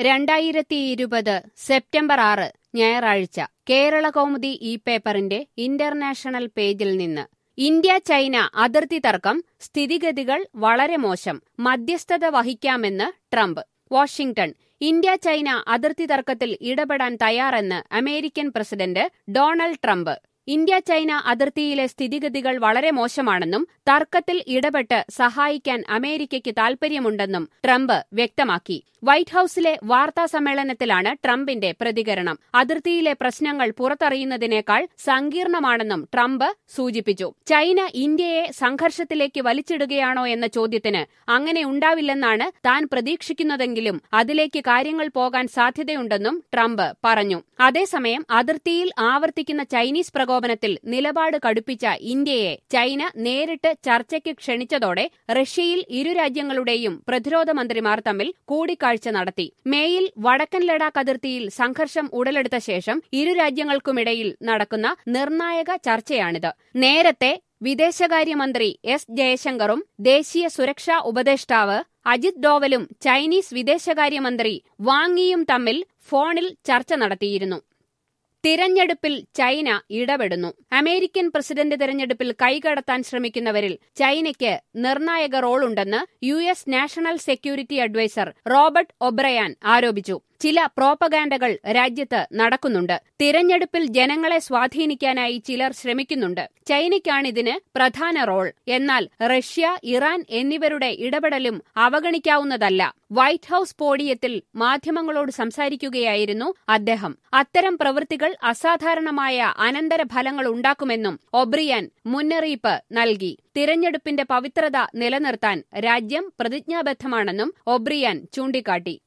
രണ്ടായിരത്തി ഇരുപത് സെപ്റ്റംബർ ആറ് ഞായറാഴ്ച കേരള കൗമുദി ഈ പേപ്പറിന്റെ ഇന്റർനാഷണൽ പേജിൽ നിന്ന് ഇന്ത്യ ചൈന അതിർത്തി തർക്കം സ്ഥിതിഗതികൾ വളരെ മോശം മധ്യസ്ഥത വഹിക്കാമെന്ന് ട്രംപ് വാഷിംഗ്ടൺ ഇന്ത്യ ചൈന അതിർത്തി തർക്കത്തിൽ ഇടപെടാൻ തയ്യാറെന്ന് American president Donald Trump India China അതിർത്തിയിലെ സ്ഥിതിഗതികൾ വളരെ മോശമാണെന്നും തർക്കത്തിൽ ഇടപെട്ട് സഹായിക്കാൻ അമേരിക്കയ്ക്ക് താൽപര്യമുണ്ടെന്നും ട്രംപ് വ്യക്തമാക്കി വൈറ്റ് ഹൌസിലെ വാർത്താ സമ്മേളനത്തിലാണ് ട്രംപിന്റെ പ്രതികരണം അതിർത്തിയിലെ പ്രശ്നങ്ങൾ പുറത്തറിയുന്നതിനേക്കാൾ സങ്കീർണമാണെന്നും ട്രംപ് സൂചിപ്പിച്ചു ചൈന ഇന്ത്യയെ സംഘർഷത്തിലേക്ക് വലിച്ചിടുകയാണോ എന്ന ചോദ്യത്തിന് അങ്ങനെ ഉണ്ടാവില്ലെന്നാണ് താൻ പ്രതീക്ഷിക്കുന്നതെങ്കിലും അതിലേക്ക് കാര്യങ്ങൾ പോകാൻ സാധ്യതയുണ്ടെന്നും ട്രംപ് പറഞ്ഞു അതേസമയം അതിർത്തിയിൽ ആവർത്തിക്കുന്ന ചൈനീസ് പ്രകോപനത്തിൽ നിലപാട് കടുപ്പിച്ച ഇന്ത്യയെ ചൈന നേരിട്ട് ചർച്ചയ്ക്ക് ക്ഷണിച്ചതോടെ റഷ്യയിൽ ഇരു രാജ്യങ്ങളുടെയും പ്രതിരോധ മന്ത്രിമാർ തമ്മിൽ കൂടിക്കാഴ്ച നടത്തി മേയിൽ വടക്കൻ ലഡാക്ക് അതിർത്തിയിൽ സംഘർഷം ഉടലെടുത്ത ശേഷം ഇരു രാജ്യങ്ങൾക്കുമിടയിൽ നടക്കുന്ന നിർണായക ചർച്ചയാണിത് നേരത്തെ വിദേശകാര്യമന്ത്രി എസ് ജയശങ്കറും ദേശീയ സുരക്ഷാ ഉപദേഷ്ടാവ് അജിത് ഡോവലും ചൈനീസ് വിദേശകാര്യമന്ത്രി വാങ്ങിയും തമ്മിൽ ഫോണിൽ ചർച്ച നടത്തിയിരുന്നു തിരഞ്ഞെടുപ്പിൽ ചൈന ഇടപെടുന്നു അമേരിക്കൻ പ്രസിഡന്റ് തിരഞ്ഞെടുപ്പിൽ കൈകടത്താൻ ശ്രമിക്കുന്നവരിൽ ചൈനയ്ക്ക് നിർണായക റോളുണ്ടെന്ന് U S national security adviser Robert O'Brien ആരോപിച്ചു ചില പ്രോപ്പഗാൻഡകൾ രാജ്യത്ത് നടക്കുന്നുണ്ട് തിരഞ്ഞെടുപ്പിൽ ജനങ്ങളെ സ്വാധീനിക്കാനായി ചിലർ ശ്രമിക്കുന്നുണ്ട് ചൈനയ്ക്കാണിതിന് പ്രധാന റോൾ എന്നാൽ റഷ്യ ഇറാൻ എന്നിവരുടെ ഇടപെടലും അവഗണിക്കാവുന്നതല്ല വൈറ്റ് ഹൌസ് പോഡിയത്തിൽ മാധ്യമങ്ങളോട് സംസാരിക്കുകയായിരുന്നു അദ്ദേഹം അത്തരം പ്രവൃത്തികൾ അസാധാരണമായ അനന്തരഫലങ്ങൾ ഉണ്ടാക്കുമെന്നും ഒബ്രിയാൻ മുന്നറിയിപ്പ് നൽകി തിരഞ്ഞെടുപ്പിന്റെ പവിത്രത നിലനിർത്താൻ രാജ്യം പ്രതിജ്ഞാബദ്ധമാണെന്നും ഒബ്രിയാൻ ചൂണ്ടിക്കാട്ടി